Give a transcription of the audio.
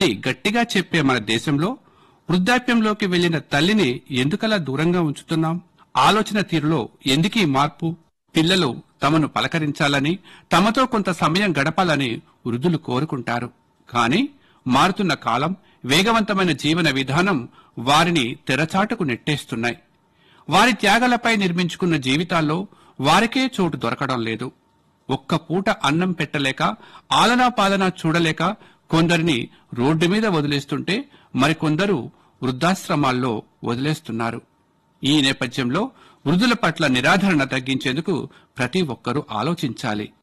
అని గట్టిగా చెప్పే మన దేశంలో వృద్ధాప్యంలోకి వెళ్లిన తల్లిని ఎందుకలా దూరంగా ఉంచుతున్నాం ఆలోచన తీరులో ఎందుకీ మార్పు పిల్లలు తమను పలకరించాలని తమతో కొంత సమయం గడపాలని వృద్ధులు కోరుకుంటారు కాని మారుతున్న కాలం వేగవంతమైన జీవన విధానం వారిని తెరచాటుకు నెట్టేస్తున్నాయి వారి త్యాగాలపై నిర్మించుకున్న జీవితాల్లో వారికే చోటు దొరకడం లేదు ఒక్క పూట అన్నం పెట్టలేక ఆలనా పాలనా చూడలేక కొందరిని రోడ్డు మీద వదిలేస్తుంటే మరికొందరు వృద్ధాశ్రమాల్లో వదిలేస్తున్నారు ఈ నేపథ్యంలో వృద్ధుల పట్ల నిరాధరణ తగ్గించేందుకు ప్రతి ఒక్కరూ ఆలోచించాలి